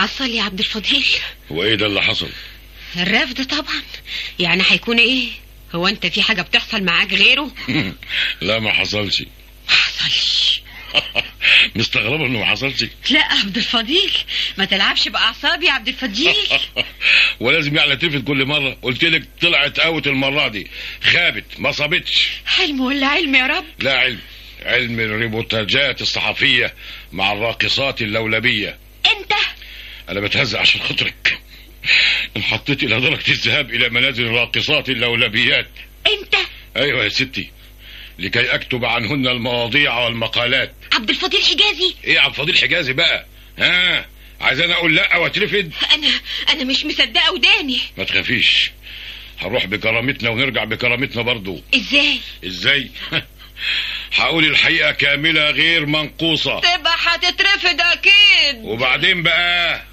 حصل يا عبد الفضيل وايه ده اللي حصل الرفض طبعا يعني هيكون ايه هو انت في حاجة بتحصل معاك غيره لا ما حصلش ما حصلش مستغربه انه ما حصلش لا عبد الفضيل ما تلعبش باعصابي يا عبد الفضيل ولازم يعني تلفت كل مره قلت لك طلعت اوت المره دي خابت ما صابتش حلم ولا علم يا رب لا علم علم الريبورتاجات الصحفيه مع الراقصات اللولبيه انت انا بتهزأ عشان خاطرك انحطيت الى درجه الذهاب الى منازل الراقصات اللولبيات انت ايوه يا ستي لكي اكتب عنهن المواضيع والمقالات عبد الفضيل حجازي ايه عبد الفضيل حجازي بقى ها عايزاني اقول لا واترفد انا انا مش مصدقه وداني ما تخافيش هنروح بكرامتنا ونرجع بكرامتنا برضو ازاي ازاي هقول الحقيقه كامله غير منقوصه تبقى هتترفد اكيد وبعدين بقى